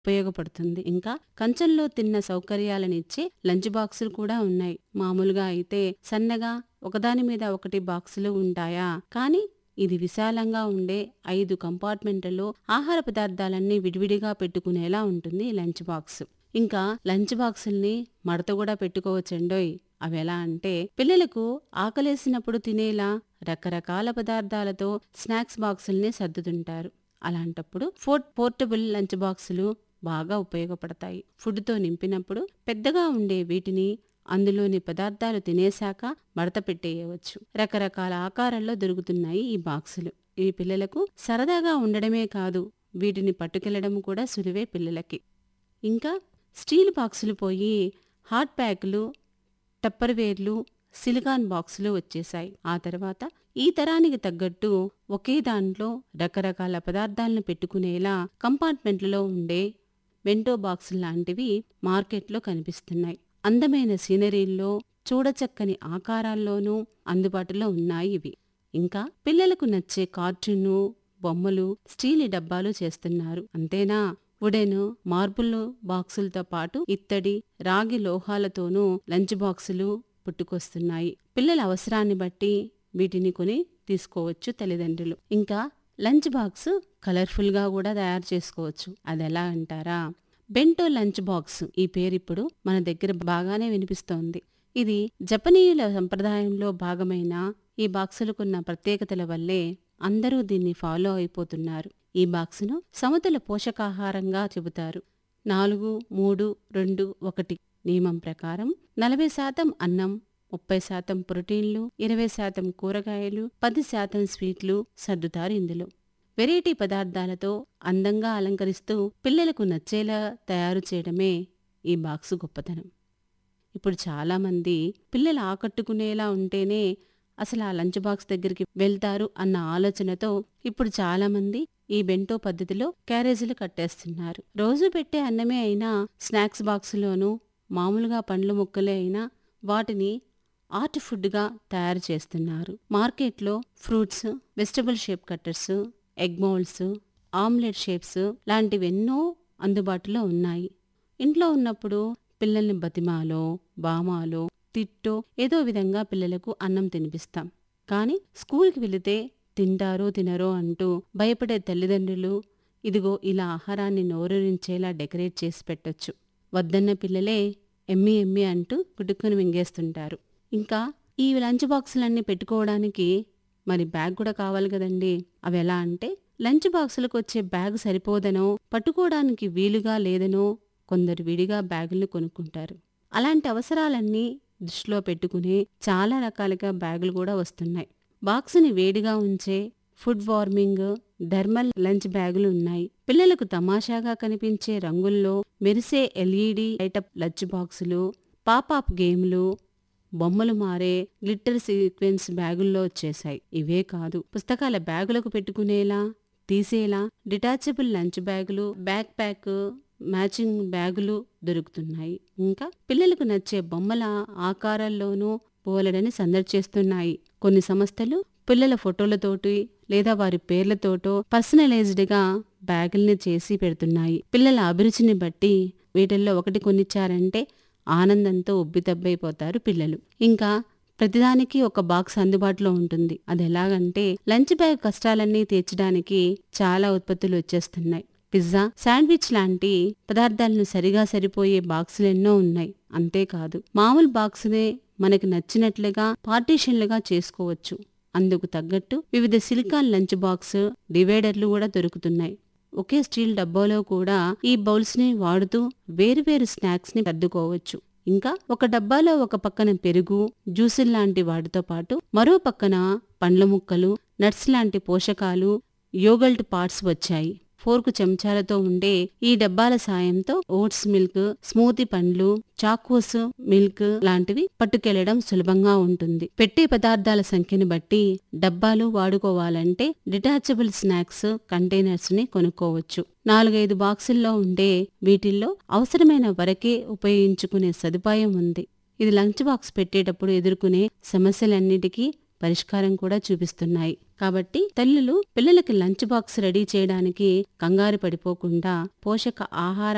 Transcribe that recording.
ఉపయోగపడుతుంది ఇంకా కంచంలో తిన్న సౌకర్యాలనిచ్చే లంచ్ బాక్సులు కూడా ఉన్నాయి మామూలుగా అయితే సన్నగా ఒకదాని మీద ఒకటి బాక్సులు ఉంటాయా కానీ ఇది విశాలంగా ఉండే ఐదు కంపార్ట్మెంట్లలో ఆహార పదార్థాలన్నీ విడివిడిగా పెట్టుకునేలా ఉంటుంది ఈ లంచ్ బాక్స్ ఇంకా లంచ్ బాక్సుల్ని మడత కూడా పెట్టుకోవచ్చండోయ్ అవి ఎలా అంటే పిల్లలకు ఆకలేసినప్పుడు తినేలా రకరకాల పదార్థాలతో స్నాక్స్ బాక్సుల్ని సర్దుతుంటారు అలాంటప్పుడు ఫోర్ట్ పోర్టబుల్ లంచ్ బాక్సులు బాగా ఉపయోగపడతాయి ఫుడ్తో నింపినప్పుడు పెద్దగా ఉండే వీటిని అందులోని పదార్థాలు తినేశాక మడత పెట్టేయవచ్చు రకరకాల ఆకారాల్లో దొరుకుతున్నాయి ఈ బాక్సులు ఈ పిల్లలకు సరదాగా ఉండడమే కాదు వీటిని పట్టుకెళ్లడం కూడా సులువే పిల్లలకి ఇంకా స్టీల్ బాక్సులు పోయి హాట్ ప్యాకులు టప్పర్వేర్లు సిలికాన్ బాక్సులు వచ్చేశాయి ఆ తర్వాత ఈ తరానికి తగ్గట్టు ఒకే దాంట్లో రకరకాల పదార్థాలను పెట్టుకునేలా కంపార్ట్మెంట్లలో ఉండే బెంటో బాక్సులు లాంటివి మార్కెట్లో కనిపిస్తున్నాయి అందమైన సీనరీల్లో చూడచక్కని ఆకారాల్లోనూ అందుబాటులో ఉన్నాయి ఇవి ఇంకా పిల్లలకు నచ్చే కార్టూను బొమ్మలు స్టీల్ డబ్బాలు చేస్తున్నారు అంతేనా వుడెన్ మార్బుల్ బాక్సులతో పాటు ఇత్తడి రాగి లోహాలతోనూ లంచ్ బాక్సులు పుట్టుకొస్తున్నాయి పిల్లల అవసరాన్ని బట్టి వీటిని కొని తీసుకోవచ్చు తల్లిదండ్రులు ఇంకా లంచ్ బాక్స్ కలర్ఫుల్ గా కూడా తయారు చేసుకోవచ్చు అది ఎలా అంటారా బెంటో లంచ్ బాక్స్ ఈ పేరు ఇప్పుడు మన దగ్గర బాగానే వినిపిస్తోంది ఇది జపనీయుల సంప్రదాయంలో భాగమైన ఈ బాక్సులకున్న ప్రత్యేకతల వల్లే అందరూ దీన్ని ఫాలో అయిపోతున్నారు ఈ బాక్సును సమతుల పోషకాహారంగా చెబుతారు నాలుగు మూడు రెండు ఒకటి నియమం ప్రకారం నలభై శాతం అన్నం ముప్పై శాతం ప్రోటీన్లు ఇరవై శాతం కూరగాయలు పది శాతం స్వీట్లు సర్దుతారు ఇందులో వెరైటీ పదార్థాలతో అందంగా అలంకరిస్తూ పిల్లలకు నచ్చేలా తయారు చేయడమే ఈ బాక్సు గొప్పతనం ఇప్పుడు చాలామంది పిల్లలు ఆకట్టుకునేలా ఉంటేనే అసలు ఆ లంచ్ బాక్స్ దగ్గరికి వెళ్తారు అన్న ఆలోచనతో ఇప్పుడు చాలామంది ఈ బెంటో పద్ధతిలో క్యారేజీలు కట్టేస్తున్నారు రోజు పెట్టే అన్నమే అయినా స్నాక్స్ బాక్సులోనూ మామూలుగా పండ్ల ముక్కలే అయినా వాటిని ఆర్ట్ ఫుడ్గా తయారు చేస్తున్నారు మార్కెట్లో fruits vegetable shape cutters egg moulds omelette shapes లాంటివెన్నో అందుబాటులో ఉన్నాయి ఇంట్లో ఉన్నప్పుడు పిల్లల్ని బతిమాలో బామాలో తిట్టో ఏదో విధంగా పిల్లలకు అన్నం తినిపిస్తాం కానీ స్కూల్కి వెళితే తింటారో తినరో అంటూ భయపడే తల్లిదండ్రులు ఇదిగో ఇలా ఆహారాన్ని నోరూరించేలా డెకరేట్ చేసి పెట్టొచ్చు వద్దన్న పిల్లలే ఎమ్మి ఎమ్మి అంటూ గుడుక్కుని మింగేస్తుంటారు ఇంకా ఈ లంచ్ బాక్సులన్నీ పెట్టుకోవడానికి మరి బ్యాగ్ కూడా కావాలి కదండి అవి ఎలా అంటే లంచ్ బాక్సులకు వచ్చే బ్యాగ్ సరిపోదనో పట్టుకోవడానికి వీలుగా లేదనో కొందరు విడిగా బ్యాగులు కొనుక్కుంటారు అలాంటి అవసరాలన్నీ దృష్టిలో పెట్టుకుని చాలా రకాలుగా బ్యాగులు కూడా వస్తున్నాయి బాక్సుని వేడిగా ఉంచే ఫుడ్ వార్మింగ్ థర్మల్ లంచ్ బ్యాగులు ఉన్నాయి పిల్లలకు తమాషాగా కనిపించే రంగుల్లో మెరిసే ఎల్ఈడి లైటప్ లంచ్ బాక్సులు పాపాప్ గేమ్లు బొమ్మలు మారే గ్లిట్టర్ సీక్వెన్స్ బ్యాగుల్లో వచ్చేశాయి ఇవే కాదు పుస్తకాల బ్యాగులకు పెట్టుకునేలా తీసేలా డిటాచబుల్ లంచ్ బ్యాగులు బ్యాక్ ప్యాక్ మ్యాచింగ్ బ్యాగులు దొరుకుతున్నాయి ఇంకా పిల్లలకు నచ్చే బొమ్మల ఆకారాల్లోనూ పోలడని సందడి చేస్తున్నాయి కొన్ని సంస్థలు పిల్లల ఫోటోలతోటి లేదా వారి పేర్లతోటో పర్సనలైజ్డ్ గా బ్యాగుల్ని చేసి పెడుతున్నాయి పిల్లల అభిరుచిని బట్టి వీటిల్లో ఒకటి కొనిచ్చారంటే ఆనందంతో ఉబ్బితబ్బైపోతారు పిల్లలు ఇంకా ప్రతిదానికి ఒక బాక్స్ అందుబాటులో ఉంటుంది అది ఎలాగంటే లంచ్ బ్యాగ్ కష్టాలన్నీ తీర్చడానికి చాలా ఉత్పత్తులు వచ్చేస్తున్నాయి పిజ్జా శాండ్విచ్ లాంటి పదార్థాలను సరిగా సరిపోయే బాక్సులు ఎన్నో ఉన్నాయి అంతేకాదు మామూలు బాక్సునే మనకి నచ్చినట్లుగా పార్టీషన్లుగా చేసుకోవచ్చు అందుకు తగ్గట్టు వివిధ సిలికాన్ లంచ్ బాక్స్ డివైడర్లు కూడా దొరుకుతున్నాయి ఒకే స్టీల్ డబ్బాలో కూడా ఈ బౌల్స్ ని వాడుతూ వేరువేరు స్నాక్స్ ని సర్దుకోవచ్చు ఇంకా ఒక డబ్బాలో ఒక పక్కన పెరుగు జ్యూసుల్లాంటి వాటితో పాటు మరో పక్కన పండ్ల ముక్కలు నట్స్ లాంటి పోషకాలు యోగల్ట్ పార్ట్స్ వచ్చాయి ఫోర్కు చెంచాలతో ఉండే ఈ డబ్బాల సాయంతో ఓట్స్ మిల్క్ స్మూతీ పండ్లు చాకోస్ మిల్క్ లాంటివి పట్టుకెళ్లడం సులభంగా ఉంటుంది పెట్టే పదార్థాల సంఖ్యను బట్టి డబ్బాలు వాడుకోవాలంటే డిటాచబుల్ స్నాక్స్ కంటైనర్స్ ని కొనుక్కోవచ్చు నాలుగైదు బాక్సుల్లో ఉండే వీటిల్లో అవసరమైన వరకే ఉపయోగించుకునే సదుపాయం ఉంది ఇది లంచ్ బాక్స్ పెట్టేటప్పుడు ఎదుర్కొనే సమస్యలన్నిటికీ పరిష్కారం కూడా చూపిస్తున్నాయి కాబట్టి తల్లులు పిల్లలకి లంచ్ బాక్స్ రెడీ చేయడానికి కంగారు పడిపోకుండా పోషక ఆహార